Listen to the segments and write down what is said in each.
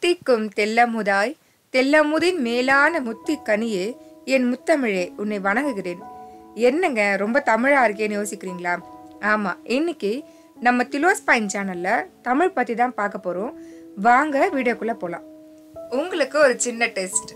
தித்திக்கும் தெல்லமுதாய் தெல்லமுதின் மேலான முத்தி கனியே என் முத்தமிழே உன்னை வணங்குகிறேன் என்னங்க ரொம்ப தமிழா இருக்கேன்னு யோசிக்கிறீங்களா ஆமா இன்னைக்கு நம்ம திலோஸ் பாயின் சேனல்ல தமிழ் பத்தி தான் பார்க்க போறோம் வாங்க வீடியோக்குள்ள போலாம் உங்களுக்கு ஒரு சின்ன டெஸ்ட்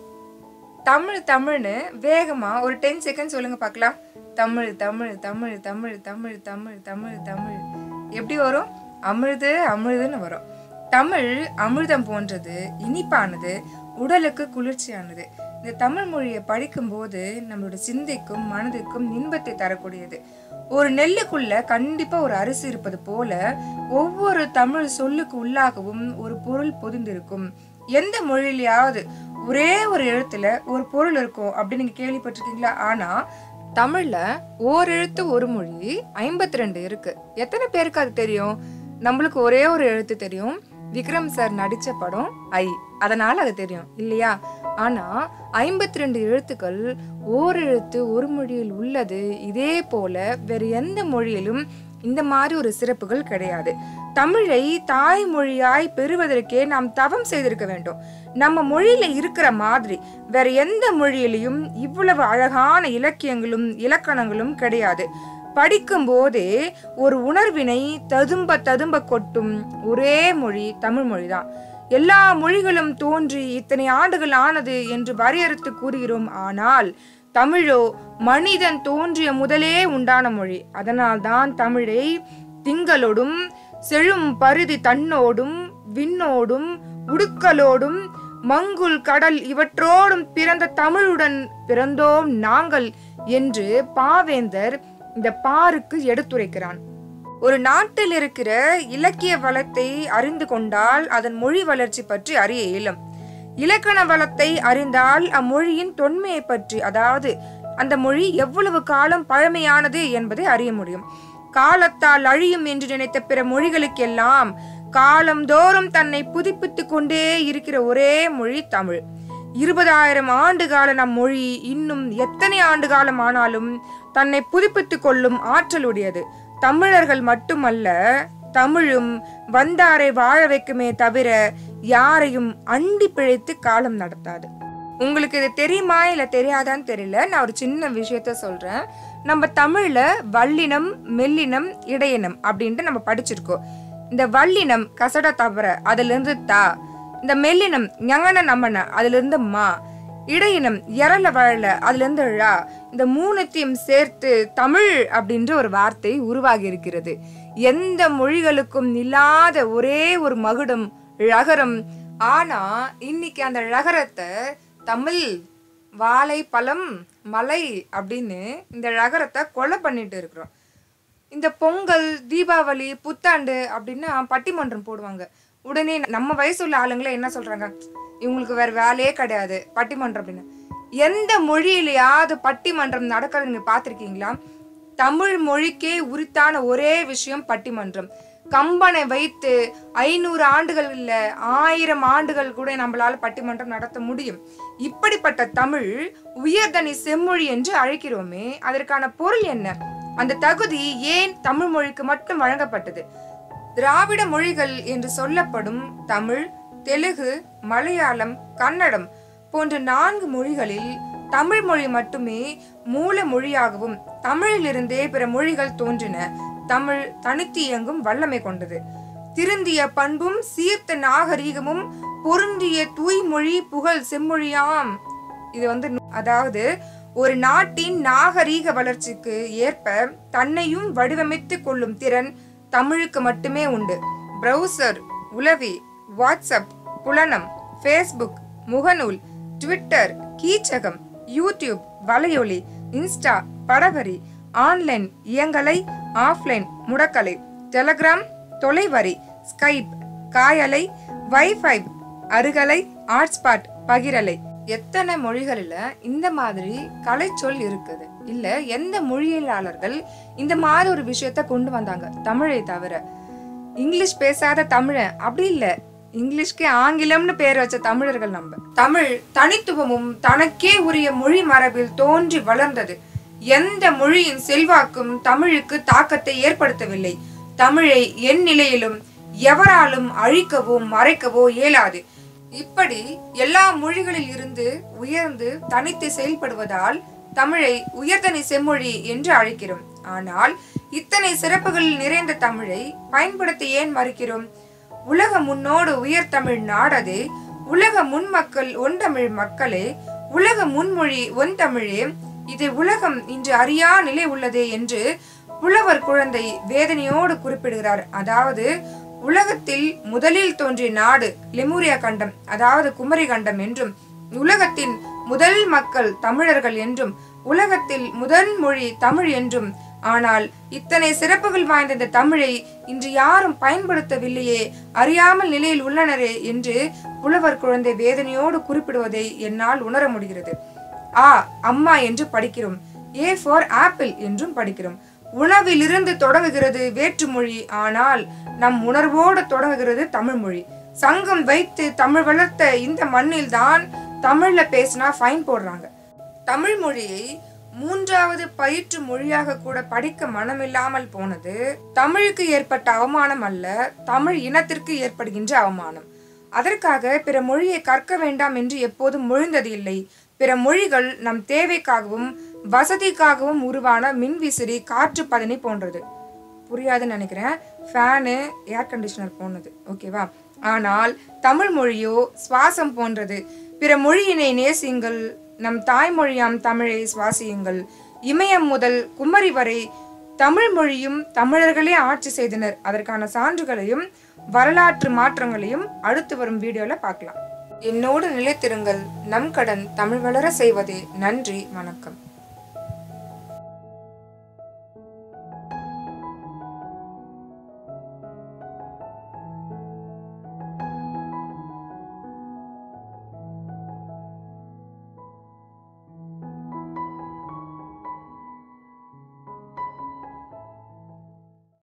தமிழ் தமிழ்னு வேகமா ஒரு டென் செகண்ட் சொல்லுங்க பார்க்கலாம் தமிழ் தமிழ் தமிழ் தமிழ் தமிழ் தமிழ் தமிழ் தமிழ் எப்படி வரும் அமிழ்து அமிழ்துன்னு வரும் தமிழ் அமிர்தம் போன்றது இனிப்பானது உடலுக்கு குளிர்ச்சியானது இந்த தமிழ் மொழியை படிக்கும்போது நம்மளோட சிந்தைக்கும் மனதுக்கும் இன்பத்தை தரக்கூடியது ஒரு நெல்லுக்குள்ள கண்டிப்பா ஒரு அரிசி இருப்பது போல ஒவ்வொரு தமிழ் சொல்லுக்கு உள்ளாகவும் ஒரு பொருள் பொதிந்திருக்கும் எந்த மொழியிலயாவது ஒரே ஒரு எழுத்துல ஒரு பொருள் இருக்கும் அப்படின்னு நீங்க கேள்விப்பட்டிருக்கீங்களா ஆனா தமிழ்ல ஓர் எழுத்து ஒரு மொழி ஐம்பத்தி ரெண்டு இருக்கு எத்தனை பேருக்கு அது தெரியும் நம்மளுக்கு ஒரே ஒரு எழுத்து தெரியும் விக்ரம் சார் நடிச்ச படம் ஐ அதனால அது தெரியும் இல்லையா ஆனா ஐம்பத்தி ரெண்டு எழுத்துக்கள் ஓர் எழுத்து ஒரு மொழியில் உள்ளது இதே போல வேற எந்த மொழியிலும் இந்த மாதிரி ஒரு சிறப்புகள் கிடையாது தமிழை தாய்மொழியாய் பெறுவதற்கே நாம் தவம் செய்திருக்க வேண்டும் நம்ம மொழியில இருக்கிற மாதிரி வேற எந்த மொழியிலையும் இவ்வளவு அழகான இலக்கியங்களும் இலக்கணங்களும் கிடையாது படிக்கும் போதே ஒரு உணர்வினை ததும்ப ததும்ப கொட்டும் ஒரே மொழி தமிழ் மொழிதான் எல்லா மொழிகளும் தோன்றி இத்தனை ஆண்டுகள் ஆனது என்று வரையறுத்து கூறுகிறோம் ஆனால் தமிழோ மனிதன் தோன்றிய முதலே உண்டான மொழி அதனால்தான் தமிழை திங்களோடும் செழும் பருதி தன்னோடும் விண்ணோடும் உடுக்கலோடும் மங்குல் கடல் இவற்றோடும் பிறந்த தமிழுடன் பிறந்தோம் நாங்கள் என்று பாவேந்தர் இந்த பாருக்கு எடுத்துரைக்கிறான் ஒரு நாட்டில் இருக்கிற இலக்கிய வளத்தை அறிந்து கொண்டால் அதன் மொழி வளர்ச்சி பற்றி அறிய இயலும் இலக்கண வளத்தை அறிந்தால் அம்மொழியின் தொன்மையை பற்றி அதாவது அந்த மொழி எவ்வளவு காலம் பழமையானது என்பதை அறிய முடியும் காலத்தால் அழியும் என்று நினைத்த பிற மொழிகளுக்கெல்லாம் காலம்தோறும் தன்னை புதுப்பித்துக் கொண்டே இருக்கிற ஒரே மொழி தமிழ் இருபதாயிரம் ஆண்டு கால நம் மொழி இன்னும் எத்தனை ஆண்டு காலம் ஆனாலும் தன்னை புதுப்பித்துக் கொள்ளும் ஆற்றல் உடையது தமிழர்கள் மட்டுமல்ல தமிழும் வந்தாரை வாழ வைக்குமே தவிர யாரையும் அண்டி பிழைத்து காலம் நடத்தாது உங்களுக்கு இது தெரியுமா இல்ல தெரியாதான்னு தெரியல நான் ஒரு சின்ன விஷயத்த சொல்றேன் நம்ம தமிழ்ல வல்லினம் மெல்லினம் இடையினம் அப்படின்ட்டு நம்ம படிச்சிருக்கோம் இந்த வல்லினம் கசட தவிர அதுல இருந்து தா இந்த மெல்லினம் ஞங்கன நம்மன அதுல இருந்து மா இடையினம் எரல வழல அதுல இருந்து ழா இந்த மூணுத்தையும் சேர்த்து தமிழ் அப்படின்ற ஒரு வார்த்தை உருவாகி இருக்கிறது எந்த மொழிகளுக்கும் இல்லாத ஒரே ஒரு மகுடம் ழகரம் ஆனா இன்னைக்கு அந்த ழகரத்தை தமிழ் வாழை பழம் மலை அப்படின்னு இந்த ழகரத்தை கொலை பண்ணிட்டு இருக்கிறோம் இந்த பொங்கல் தீபாவளி புத்தாண்டு அப்படின்னா பட்டிமன்றம் போடுவாங்க உடனே நம்ம வயசுள்ள ஆளுங்களே என்ன சொல்றாங்க இவங்களுக்கு வேற வேலையே கிடையாது பட்டிமன்றம் அப்படின்னு எந்த மொழியிலையாவது பட்டிமன்றம் நடக்கிறத நீங்க பார்த்திருக்கீங்களா தமிழ் மொழிக்கே உரித்தான ஒரே விஷயம் பட்டிமன்றம் கம்பனை வைத்து ஐநூறு ஆண்டுகள் இல்ல ஆயிரம் ஆண்டுகள் கூட நம்மளால பட்டிமன்றம் நடத்த முடியும் இப்படிப்பட்ட தமிழ் உயர்தனி செம்மொழி என்று அழைக்கிறோமே அதற்கான பொருள் என்ன அந்த தகுதி ஏன் தமிழ் மொழிக்கு மட்டும் வழங்கப்பட்டது திராவிட மொழிகள் என்று சொல்லப்படும் தமிழ் தெலுங்கு மலையாளம் கன்னடம் போன்ற நான்கு மொழிகளில் தமிழ் மொழி மட்டுமே மூல மொழியாகவும் தமிழிலிருந்தே பிற மொழிகள் தோன்றின தமிழ் தனித்து இயங்கும் வல்லமை கொண்டது திருந்திய பண்பும் சீர்த்த நாகரீகமும் பொருந்திய தூய்மொழி புகழ் செம்மொழியாம் இது வந்து அதாவது ஒரு நாட்டின் நாகரீக வளர்ச்சிக்கு ஏற்ப தன்னையும் வடிவமைத்து கொள்ளும் திறன் தமிழுக்கு மட்டுமே உண்டு பிரவுசர் உலவி வாட்ஸ்அப் புலனம் ஃபேஸ்புக் முகநூல் ட்விட்டர் கீச்சகம் யூடியூப் வலையொலி இன்ஸ்டா படவரி ஆன்லைன் இயங்கலை ஆஃப்லைன் முடக்கலை டெலகிராம் தொலைவரி ஸ்கைப் காயலை வைஃபை அருகலை ஹாட்ஸ்பாட் பகிரலை எத்தனை மொழிகளில இந்த மாதிரி கலைச்சொல் இருக்குது இல்ல எந்த மொழியியலாளர்கள் இந்த மாதிரி ஒரு விஷயத்த கொண்டு வந்தாங்க தமிழை தவிர இங்கிலீஷ் பேசாத தமிழன் அப்படி இல்ல இங்கிலீஷ்க்கு ஆங்கிலம்னு பேர் வச்ச தமிழர்கள் நம்ம தமிழ் தனித்துவமும் தனக்கே உரிய மொழி மரபில் தோன்றி வளர்ந்தது எந்த மொழியின் செல்வாக்கும் தமிழுக்கு தாக்கத்தை ஏற்படுத்தவில்லை தமிழை என் நிலையிலும் எவராலும் அழிக்கவோ மறைக்கவோ இயலாது இப்படி எல்லா மொழிகளில் இருந்து உயர்ந்து தனித்து செயல்படுவதால் தமிழை உயர்தனி செம்மொழி என்று அழைக்கிறோம் ஆனால் இத்தனை சிறப்புகள் நிறைந்த தமிழை பயன்படுத்த ஏன் மறுக்கிறோம் உலக முன்னோடு உயர் தமிழ் நாடது உலக முன்மக்கள் ஒன்றமிழ் மக்களே உலக முன்மொழி ஒன் தமிழே இது உலகம் இன்று அறியா நிலை உள்ளதே என்று புலவர் குழந்தை வேதனையோடு குறிப்பிடுகிறார் அதாவது உலகத்தில் முதலில் தோன்றிய நாடு லெமூரியா கண்டம் அதாவது குமரி கண்டம் என்றும் உலகத்தின் முதல் மக்கள் தமிழர்கள் என்றும் உலகத்தில் முதல் மொழி தமிழ் என்றும் ஆனால் இத்தனை சிறப்புகள் வாய்ந்த இந்த தமிழை இன்று யாரும் பயன்படுத்தவில்லையே அறியாமல் நிலையில் உள்ளனரே என்று புலவர் குழந்தை வேதனையோடு குறிப்பிடுவதை என்னால் உணர முடிகிறது ஆ அம்மா என்று படிக்கிறோம் ஏ ஃபார் ஆப்பிள் என்றும் படிக்கிறோம் உணவிலிருந்து தொடங்குகிறது வேற்றுமொழி ஆனால் நம் உணர்வோடு தொடங்குகிறது தமிழ் மொழி சங்கம் வைத்து தமிழ் வளர்த்த இந்த மண்ணில் தான் தமிழ்ல பேசினா ஃபைன் போடுறாங்க தமிழ் மொழியை மூன்றாவது பயிற்று மொழியாக கூட படிக்க மனமில்லாமல் போனது தமிழுக்கு ஏற்பட்ட அவமானம் அல்ல தமிழ் இனத்திற்கு ஏற்படுகின்ற அவமானம் அதற்காக பிற மொழியை கற்க வேண்டாம் என்று எப்போதும் மொழிந்தது இல்லை பிற மொழிகள் நம் தேவைக்காகவும் வசதிக்காகவும் உருவான மின்விசிறி காற்று பதனி போன்றது புரியாதுன்னு நினைக்கிறேன் ஃபேனு ஏர் கண்டிஷனர் போனது ஓகேவா ஆனால் தமிழ் மொழியோ சுவாசம் போன்றது பிற மொழியினை நேசியுங்கள் நம் தாய்மொழியாம் தமிழை சுவாசியுங்கள் இமயம் முதல் குமரி வரை தமிழ் மொழியும் தமிழர்களே ஆட்சி செய்தனர் அதற்கான சான்றுகளையும் வரலாற்று மாற்றங்களையும் அடுத்து வரும் வீடியோல பார்க்கலாம் என்னோடு நிலைத்திருங்கள் நம் கடன் தமிழ் வளர செய்வதே நன்றி வணக்கம்